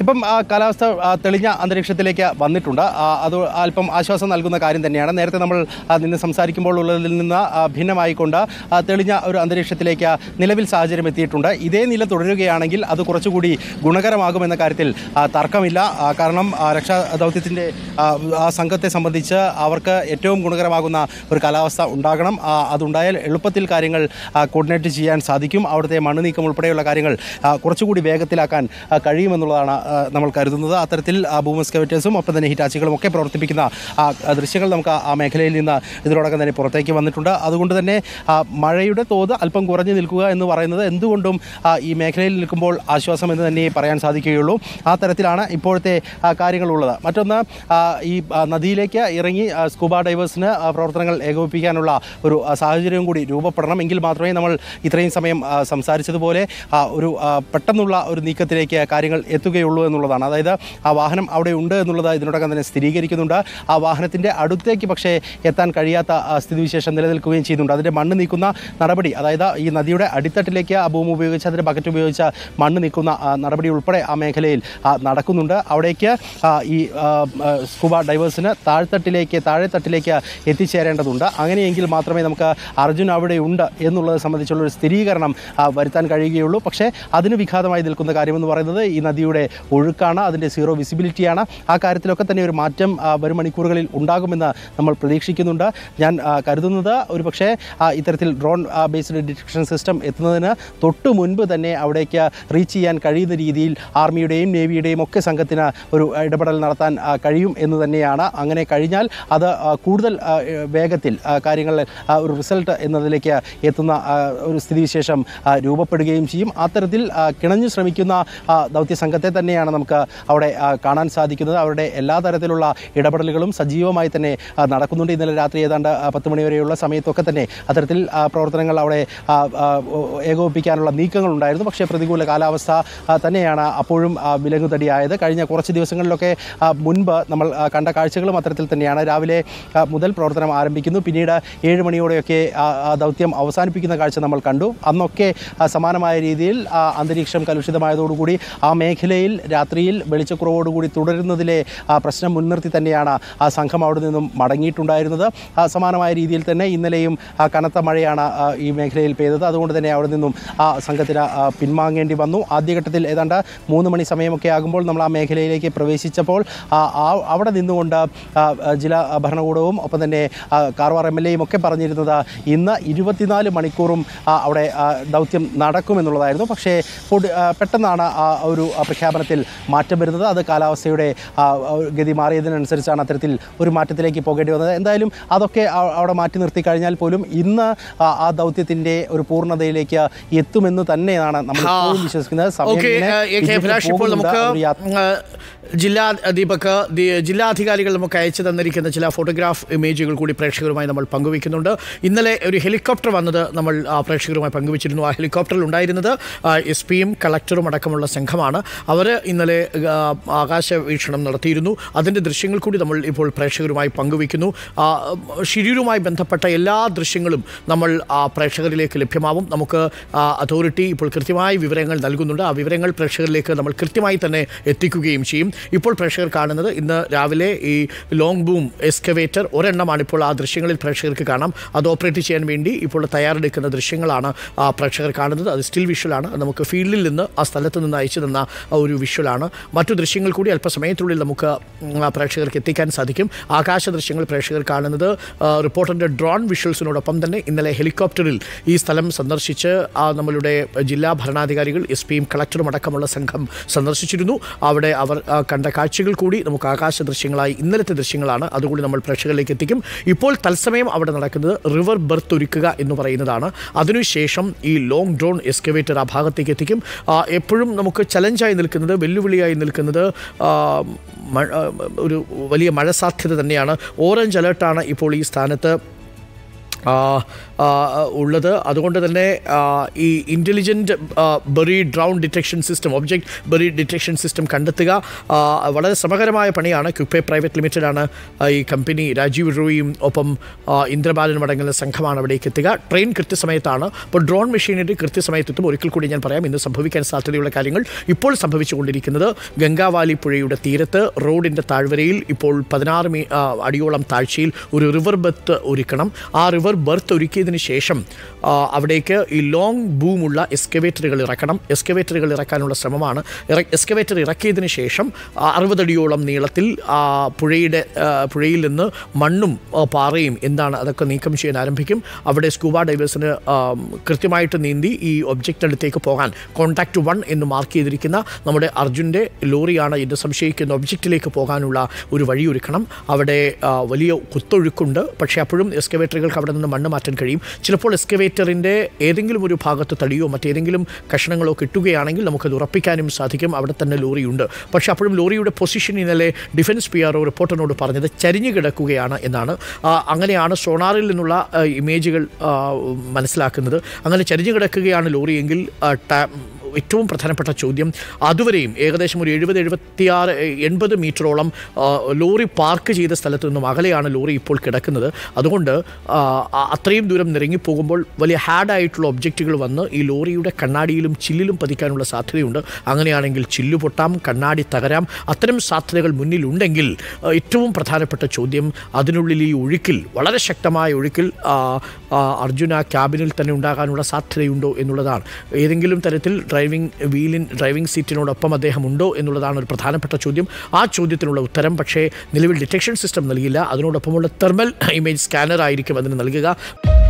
ഇപ്പം ആ, കാലാവസ്ഥ ആ, തെളിഞ്ഞ അന്തരീക്ഷത്തിലേക്ക് വന്നിട്ടുണ്ട് ആ, അത് അല്പം ആശ്വാസം നൽകുന്ന കാര്യം തന്നെയാണ് നേരത്തെ നമ്മൾ ആ, നിന്ന് സംസാരിക്കുമ്പോൾ ഉള്ളതിൽ നിന്ന് ആ, ഭിന്നമായിക്കൊണ്ട് ആ, തെളിഞ്ഞ ഒരു അന്തരീക്ഷത്തിലേക്ക് നിലവിൽ സാഹചര്യം എത്തിയിട്ടുണ്ട് ഇതേ നില തുടരുകയാണെങ്കിൽ അത് കുറച്ചുകൂടി ഗുണകരമാകുമെന്ന കാര്യത്തിൽ ആ, തർക്കമില്ല ആ, കാരണം ആ, രക്ഷാ ദൗത്യത്തിൻ്റെ ആ, ആ സംഘത്തെ സംബന്ധിച്ച് അവർക്ക് ഏറ്റവും ഗുണകരമാകുന്ന ഒരു കാലാവസ്ഥ ഉണ്ടാകണം ആ, അതുണ്ടായാൽ എളുപ്പത്തിൽ കാര്യങ്ങൾ ആ, കോർഡിനേറ്റ് ചെയ്യാൻ സാധിക്കും അവിടുത്തെ മണ്ണ് നീക്കം ഉൾപ്പെടെയുള്ള കാര്യങ്ങൾ ആ, കുറച്ചുകൂടി വേഗത്തിലാക്കാൻ ആ, കഴിയുമെന്നുള്ളതാണ് ആ, നമ്മൾ കരുതുന്നത് അത്തരത്തിൽ ബൂമസ്കവേറ്റേഴ്സും ഒപ്പം തന്നെ ഹിറ്റാച്ചികളും ഒക്കെ പ്രവർത്തിപ്പിക്കുന്ന ആ, ആ ദൃശ്യങ്ങൾ നമുക്ക് ആ മേഖലയിൽ നിന്ന് ഇതിനോടകം തന്നെ പുറത്തേക്ക് വന്നിട്ടുണ്ട് അതുകൊണ്ട് തന്നെ ആ, മഴയുടെ തോത് അല്പം കുറഞ്ഞു നിൽക്കുക എന്ന് പറയുന്നത് എന്തുകൊണ്ടും ആ, ഈ മേഖലയിൽ നിൽക്കുമ്പോൾ ആശ്വാസം എന്ന് തന്നെ പറയാൻ സാധിക്കുകയുള്ളൂ ആ തരത്തിലാണ് ഇപ്പോഴത്തെ ആ, കാര്യങ്ങളുള്ളത് മറ്റൊന്ന് ആ, ഈ ആ, നദിയിലേക്ക് ഇറങ്ങി ആ, സ്കൂബ ഡൈവേഴ്സിന് ആ, പ്രവർത്തനങ്ങൾ ഏകോപിപ്പിക്കാനുള്ള ഒരു ആ, സാഹചര്യം കൂടി രൂപപ്പെടണം എങ്കിൽ മാത്രമേ നമ്മൾ ഇത്രയും സമയം ആ, സംസാരിച്ചതുപോലെ ആ, ഒരു ആ, പെട്ടെന്നുള്ള ഒരു നീക്കത്തിലേക്ക് കാര്യങ്ങൾ എത്തുകയുള്ളൂ എന്നുള്ളതാണ് അതായത് ആ വാഹനം അവിടെ ഉണ്ട് എന്നുള്ളത് ഇതിനോടകം തന്നെ സ്ഥിരീകരിക്കുന്നുണ്ട് ആ വാഹനത്തിൻ്റെ അടുത്തേക്ക് പക്ഷേ എത്താൻ കഴിയാത്ത ആ, സ്ഥിതിവിശേഷം നിലനിൽക്കുകയും ചെയ്യുന്നുണ്ട് അതിൻ്റെ മണ്ണ് നീക്കുന്ന നടപടി അതായത് ഈ നദിയുടെ അടിത്തട്ടിലേക്ക് ആ ഭൂമി ഉപയോഗിച്ച് അതിൻ്റെ ബക്കറ്റ് ഉപയോഗിച്ച് മണ്ണ് നീക്കുന്ന ആ, നടപടി ഉൾപ്പെടെ ആ മേഖലയിൽ ആ, നടക്കുന്നുണ്ട് അവിടേക്ക് ആ, ഈ ആ, ആ, സ്കൂബ ഡൈവേഴ്സിന് താഴ്ത്തട്ടിലേക്ക് താഴെത്തട്ടിലേക്ക് എത്തിച്ചേരേണ്ടതുണ്ട് അങ്ങനെയെങ്കിൽ മാത്രമേ നമുക്ക് അർജുൻ അവിടെ ഉണ്ട് എന്നുള്ളത് സംബന്ധിച്ചുള്ള ഒരു സ്ഥിരീകരണം ആ, വരുത്താൻ കഴിയുകയുള്ളൂ പക്ഷേ അതിന് വിഘാതമായി നിൽക്കുന്ന കാര്യമെന്ന് പറയുന്നത് ഈ നദിയുടെ ഒഴുക്കാണ് അതിൻ്റെ സീറോ വിസിബിലിറ്റിയാണ് ആ കാര്യത്തിലൊക്കെ തന്നെ ഒരു മാറ്റം ആ, വരും മണിക്കൂറുകളിൽ ഉണ്ടാകുമെന്ന് നമ്മൾ പ്രതീക്ഷിക്കുന്നുണ്ട് ഞാൻ ആ, കരുതുന്നത് ഒരു പക്ഷേ ആ, ഇത്തരത്തിൽ ഡ്രോൺ ബേസ്ഡ് ഡിറ്റക്ഷൻ സിസ്റ്റം എത്തുന്നതിന് തൊട്ട് മുൻപ് തന്നെ അവിടേക്ക് റീച്ച് ചെയ്യാൻ കഴിയുന്ന രീതിയിൽ ആർമിയുടെയും നേവിയുടെയും ഒക്കെ സംഘത്തിന് ഒരു ഇടപെടൽ നടത്താൻ ആ, കഴിയും എന്ന് തന്നെയാണ് അങ്ങനെ കഴിഞ്ഞാൽ അത് ആ, കൂടുതൽ ആ, വേഗത്തിൽ ആ, കാര്യങ്ങൾ ആ, ഒരു റിസൾട്ട് എന്നതിലേക്ക് എത്തുന്ന ആ, ഒരു സ്ഥിതിവിശേഷം ആ, രൂപപ്പെടുകയും ചെയ്യും അത്തരത്തിൽ ആ, കിണഞ്ഞു ശ്രമിക്കുന്ന ആ, ദൗത്യ സംഘത്തെ തന്നെയാണ് നമുക്ക് അവിടെ ആ, കാണാൻ സാധിക്കുന്നത് അവരുടെ എല്ലാ തരത്തിലുള്ള ഇടപെടലുകളും സജീവമായി തന്നെ ആ, നടക്കുന്നുണ്ട് ഇന്നലെ രാത്രി ഏതാണ്ട് ആ, പത്ത് മണി വരെയുള്ള സമയത്തൊക്കെ തന്നെ അത്തരത്തിൽ ആ, പ്രവർത്തനങ്ങൾ അവിടെ ആ, ആ, ഏകോപിപ്പിക്കാനുള്ള നീക്കങ്ങൾ ഉണ്ടായിരുന്നു പക്ഷേ പ്രതികൂല കാലാവസ്ഥ ആ, തന്നെയാണ് അപ്പോഴും ആ, വിലങ്ങുതടിയായത് കഴിഞ്ഞ കുറച്ച് ദിവസങ്ങളിലൊക്കെ ആ, മുൻപ് നമ്മൾ ആ, കണ്ട കാഴ്ചകളും അത്തരത്തിൽ തന്നെയാണ് രാവിലെ ആ, മുതൽ പ്രവർത്തനം ആരംഭിക്കുന്നു പിന്നീട് ഏഴ് മണിയോടെയൊക്കെ ആ ആ ദൗത്യം അവസാനിപ്പിക്കുന്ന കാഴ്ച നമ്മൾ കണ്ടു അന്നൊക്കെ ആ, സമാനമായ രീതിയിൽ ആ, അന്തരീക്ഷം കലുഷിതമായതോടുകൂടി ആ മേഖലയിൽ രാത്രിയിൽ വെളിച്ചക്കുറവോടുകൂടി തുടരുന്നതിലെ ആ പ്രശ്നം മുൻനിർത്തി തന്നെയാണ് ആ സംഘം അവിടെ നിന്നും മടങ്ങിയിട്ടുണ്ടായിരുന്നത് ആ, സമാനമായ രീതിയിൽ തന്നെ ഇന്നലെയും ആ, കനത്ത മഴയാണ് ആ, ഈ മേഖലയിൽ പെയ്തത് അതുകൊണ്ട് തന്നെ അവിടെ നിന്നും ആ സംഘത്തിന് ആ, പിൻവാങ്ങേണ്ടി വന്നു ആദ്യഘട്ടത്തിൽ ഏതാണ്ട് മൂന്ന് മണി സമയമൊക്കെ ആകുമ്പോൾ നമ്മൾ ആ മേഖലയിലേക്ക് പ്രവേശിച്ചപ്പോൾ ആ, ആ- അവിടെ നിന്നുകൊണ്ട് ആ, ആ, ജില്ലാ ഭരണകൂടവും ഒപ്പം തന്നെ ആ, കാർവാർ എം എൽ എയും ഒക്കെ പറഞ്ഞിരുന്നത് ഇന്ന് ഇരുപത്തിനാല് മണിക്കൂറും ആ, അവിടെ ആ, ദൗത്യം നടക്കുമെന്നുള്ളതായിരുന്നു പക്ഷേ പൊടി- ആ, പെട്ടെന്നാണ് ആ ഒരു ആ, പ്രഖ്യാപനത്തിൽ മാറ്റം വരുന്നത് അത് കാലാവസ്ഥയുടെ ആ, ആ, ഗതി മാറിയതിനനുസരിച്ചാണ് അത്തരത്തിൽ ഒരു മാറ്റത്തിലേക്ക് പോകേണ്ടി വന്നത് എന്തായാലും അതൊക്കെ ആ- അവിടെ മാറ്റി നിർത്തി കഴിഞ്ഞാൽ പോലും ഇന്ന് ആ ആ ദൗത്യത്തിൻ്റെ ഒരു പൂർണ്ണതയിലേക്ക് എത്തുമെന്ന് തന്നെയാണ് നമ്മൾ ഇപ്പോഴും വിശ്വസിക്കുന്നത് സമയം ഓക്കെ ഇങ്ങനെ എ കെ പിന്നിട്ട് അഭിലാഷ് ഇപ്പോൾ പോകുന്നുണ്ട്. നമുക്ക് ഒരു യാത്ര- ആ, ജില്ലാ ദീപക് ദി- ജില്ലാധികാരികൾ നമുക്ക് അയച്ചു തന്നിരിക്കുന്ന ചില ഫോട്ടോഗ്രാഫ് ഇമേജുകൾ കൂടി പ്രേക്ഷകരുമായി നമ്മൾ പങ്കുവയ്ക്കുന്നുണ്ട് ഇന്നലെ ഒരു ഹെലികോപ്റ്റർ വന്നത് നമ്മൾ ആ, പ്രേക്ഷകരുമായി പങ്കുവച്ചിരുന്നു ആ ഹെലികോപ്റ്ററിൽ ഉണ്ടായിരുന്നത് എസ് പിയും കളക്ടറും അടക്കമുള്ള സംഘമാണ് അവർ ഇന്നലെ ആ, ആകാശ വീക്ഷണം നടത്തിയിരുന്നു അതിൻ്റെ ദൃശ്യങ്ങൾ കൂടി നമ്മൾ ഇപ്പോൾ പ്രേക്ഷകരുമായി പങ്കുവയ്ക്കുന്നു ആ, ഷിരൂരുമായി ബന്ധപ്പെട്ട എല്ലാ ദൃശ്യങ്ങളും നമ്മൾ ആ, പ്രേക്ഷകരിലേക്ക് ലഭ്യമാവും നമുക്ക് ആ, അതോറിറ്റി ഇപ്പോൾ കൃത്യമായ വിവരങ്ങൾ നൽകുന്നുണ്ട് ആ വിവരങ്ങൾ പ്രേക്ഷകരിലേക്ക് നമ്മൾ കൃത്യമായി തന്നെ എത്തിക്കുകയും ചെയ്യും ഇപ്പോൾ പ്രേക്ഷകർ കാണുന്നത് ഇന്ന് രാവിലെ ഈ ലോങ് ബൂം എക്സ്കവേറ്റർ ഒരെണ്ണമാണ് ഇപ്പോൾ ആ ദൃശ്യങ്ങളിൽ പ്രേക്ഷകർക്ക് കാണാം അത് ഓപ്പറേറ്റ് ചെയ്യാൻ വേണ്ടി ഇപ്പോൾ തയ്യാറെടുക്കുന്ന ദൃശ്യങ്ങളാണ് ആ പ്രേക്ഷകർ കാണുന്നത് അത് സ്റ്റിൽ വിഷ്വലാണ് അത് നമുക്ക് ഫീൽഡിൽ നിന്ന് ആ സ്ഥലത്ത് നിന്ന് അയച്ചു തന്ന ആ ഒരു വിഷ്വലാണ് മറ്റു ദൃശ്യങ്ങൾ കൂടി അല്പസമയത്തിനുള്ളിൽ നമുക്ക് ഉം, ആ പ്രേക്ഷകർക്ക് എത്തിക്കാൻ സാധിക്കും ആകാശ ദൃശ്യങ്ങൾ പ്രേക്ഷകർ കാണുന്നത് ആ, റിപ്പോർട്ടറിൻ്റെ ഡ്രോൺ വിഷ്വൽസിനോടൊപ്പം തന്നെ ഇന്നലെ ഹെലികോപ്റ്ററിൽ ഈ സ്ഥലം സന്ദർശിച്ച് ആ നമ്മളുടെ ജില്ലാ ഭരണാധികാരികൾ എസ് പിയും കളക്ടറും അടക്കമുള്ള സംഘം സന്ദർശിച്ചിരുന്നു അവിടെ അവർ ആ, കണ്ട കാഴ്ചകൾ കൂടി നമുക്ക് ആകാശ ദൃശ്യങ്ങളായി ഇന്നലത്തെ ദൃശ്യങ്ങളാണ് അതുകൂടി നമ്മൾ പ്രേക്ഷകരിലേക്ക് എത്തിക്കും ഇപ്പോൾ തത്സമയം അവിടെ നടക്കുന്നത് റിവർ ബർത്ത് ഒരുക്കുക എന്ന് പറയുന്നതാണ് അതിനുശേഷം ഈ ലോങ് ഡ്രോൺ എക്സ്കവേറ്റർ ആ ഭാഗത്തേക്ക് എത്തിക്കും ആ, എപ്പോഴും നമുക്ക് ചലഞ്ചായി നിൽക്കുന്നത് വെല്ലുവിളിയായി നിൽക്കുന്നത് ആ, മഴ- ആ, ഒരു വലിയ മഴ സാധ്യത തന്നെയാണ് ഓറഞ്ച് അലേർട്ടാണ് ഇപ്പോൾ ഈ സ്ഥാനത്ത് ആ, ആ, ഉള്ളത് അതുകൊണ്ട് തന്നെ ആ, ഈ intelligent berry drone detection system object berry detection system കണ്ടെത്തുക ആ, വളരെ ശ്രമകരമായ പണിയാണ് ക്യുപ്പെ പ്രൈവറ്റ് ലിമിറ്റഡ് ആണ് ആ, ഈ കമ്പനി രാജീവ് റോയിയും ഒപ്പം ആ, ഇന്ദ്രബാലനും അടങ്ങുന്ന സംഘമാണ് അവിടേക്ക് എത്തുക ട്രെയിൻ കൃത്യസമയത്താണ് അപ്പോൾ ഡ്രോൺ മെഷീനറി കൃത്യസമയത്തെത്തും ഒരിക്കൽ കൂടി ഞാൻ പറയാം ഇന്ന് സംഭവിക്കാൻ സാധ്യതയുള്ള കാര്യങ്ങൾ ഇപ്പോൾ സംഭവിച്ചുകൊണ്ടിരിക്കുന്നത് ഗംഗാവാലി പുഴയുടെ തീരത്ത് റോഡിൻ്റെ താഴ്വരയിൽ ഇപ്പോൾ പതിനാറ് മീ ആ, അടിയോളം താഴ്ചയിൽ ഒരു റിവർ ബർത്ത് ഒരുക്കണം ആ റിവർ ബർത്ത് ഒരുക്കിയതിന് ശേഷം ആ, അവിടേക്ക് ഈ ലോങ് ബൂമുള്ള എസ്കവേറ്ററുകൾ ഇറക്കണം എസ്കവേറ്ററുകൾ ഇറക്കാനുള്ള ശ്രമമാണ് എസ്കവേറ്റർ ഇറക്കിയതിന് ശേഷം ആ, അറുപതടിയോളം നീളത്തിൽ ആ, പുഴയുടെ ആ, പുഴയിൽ നിന്ന് മണ്ണും ആ, പാറയും എന്താണ് അതൊക്കെ നീക്കം ചെയ്യാൻ ആരംഭിക്കും അവിടെ സ്കൂബ ഡൈവേഴ്സിന് ആ, കൃത്യമായിട്ട് നീന്തി ഈ ഒബ്ജക്റ്റ് അടുത്തേക്ക് പോകാൻ കോൺടാക്ട് വൺ എന്ന് മാർക്ക് ചെയ്തിരിക്കുന്ന നമ്മുടെ അർജുൻ്റെ ലോറിയാണ് എന്ന് സംശയിക്കുന്ന ഒബ്ജക്റ്റിലേക്ക് പോകാനുള്ള ഒരു വഴി ഒരുക്കണം അവിടെ ആ, വലിയ കുത്തൊഴുക്കുണ്ട് പക്ഷേ അപ്പോഴും എസ്കവേറ്ററുകൾക്ക് അവിടെ നിന്ന് മണ്ണ് മാറ്റാൻ കഴിയും ചിലപ്പോൾ എസ്കവേറ്ററിൻ്റെ ഏതെങ്കിലും ഒരു ഭാഗത്ത് തടിയോ മറ്റേതെങ്കിലും കഷണങ്ങളോ കിട്ടുകയാണെങ്കിൽ നമുക്കത് ഉറപ്പിക്കാനും സാധിക്കും അവിടെ തന്നെ ലോറിയുണ്ട് പക്ഷേ അപ്പോഴും ലോറിയുടെ പൊസിഷൻ ഇന്നലെ ഡിഫൻസ് പി ആർ ഒ റിപ്പോർട്ടറിനോട് പറഞ്ഞത് ചരിഞ്ഞു കിടക്കുകയാണ് എന്നാണ് ആ, അങ്ങനെയാണ് സോണാറിൽ നിന്നുള്ള ആ, ഇമേജുകൾ ആ, മനസ്സിലാക്കുന്നത് അങ്ങനെ ചരിഞ്ഞു കിടക്കുകയാണ് ലോറിയെങ്കിൽ ആ, ടാ- ഏറ്റവും പ്രധാനപ്പെട്ട ചോദ്യം അതുവരെയും ഏകദേശം ഒരു എഴുപത് എഴുപത്തിയാറ് എൺപത് മീറ്ററോളം ആ, ലോറി പാർക്ക് ചെയ്ത സ്ഥലത്ത് നിന്നും അകലെയാണ് ലോറി ഇപ്പോൾ കിടക്കുന്നത് അതുകൊണ്ട് ആ, ആ- അത്രയും ദൂരം നിരങ്ങിപ്പോകുമ്പോൾ വലിയ ഹാഡായിട്ടുള്ള ഒബ്ജക്റ്റുകൾ വന്ന് ഈ ലോറിയുടെ കണ്ണാടിയിലും ചില്ലിലും പതിക്കാനുള്ള സാധ്യതയുണ്ട് അങ്ങനെയാണെങ്കിൽ ചില്ലു പൊട്ടാം കണ്ണാടി തകരാം അത്തരം സാധ്യതകൾ മുന്നിലുണ്ടെങ്കിൽ ആ, ഏറ്റവും പ്രധാനപ്പെട്ട ചോദ്യം അതിനുള്ളിൽ ഈ ഒഴുക്കിൽ വളരെ ശക്തമായ ഒഴുക്കിൽ ആ, ആ, അർജുന ക്യാബിനിൽ തന്നെ ഉണ്ടാകാനുള്ള സാധ്യതയുണ്ടോ എന്നുള്ളതാണ് ഏതെങ്കിലും തരത്തിൽ ഡ്രൈവിംഗ് വീലിൻ ഡ്രൈവിംഗ് സീറ്റിനോടൊപ്പം അദ്ദേഹം ഉണ്ടോ എന്നുള്ളതാണ് ഒരു പ്രധാനപ്പെട്ട ചോദ്യം ആ ചോദ്യത്തിനുള്ള ഉത്തരം പക്ഷേ നിലവിൽ ഡിറ്റക്ഷൻ സിസ്റ്റം നൽകില്ല അതിനോടൊപ്പമുള്ള തെർമൽ ഇമേജ് സ്കാനർ ആയിരിക്കും അതിന് നൽകുക